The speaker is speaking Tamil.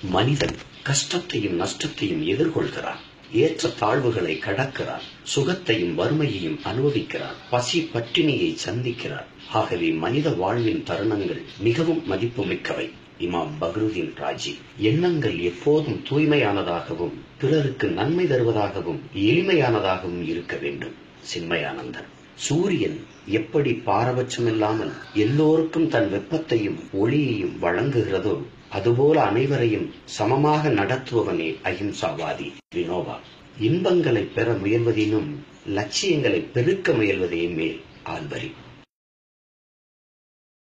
மனிதன் கஷ்டத்தையும் நஷ்டத்தையும் எதிர்கொள்கிறான் ஏற்ற தாழ்வுகளை கடக்கிறான் சுகத்தையும் வறுமையையும் அனுபவிக்கிறான் பசி பட்டினியை சந்திக்கிறான் ஆகவே மனித வாழ்வின் தருணங்கள் மிகவும் மதிப்புமிக்கவை இமாம் பக்ருதீன் ராஜி எண்ணங்கள் எப்போதும் தூய்மையானதாகவும் பிறருக்கு நன்மை தருவதாகவும் எளிமையானதாகவும் இருக்க வேண்டும் சின்மயானந்தன் சூரியன் எப்படி பாரபட்சமில்லாமல் எல்லோருக்கும் தன் வெப்பத்தையும் ஒளியையும் வழங்குகிறதோ அதுபோல அனைவரையும் சமமாக நடத்துபவனே அஹிம்சாவாதி வினோபா இன்பங்களை பெற முயல்வதினும் லட்சியங்களை பெருக்க முயல்வதே மேல் ஆல்வரி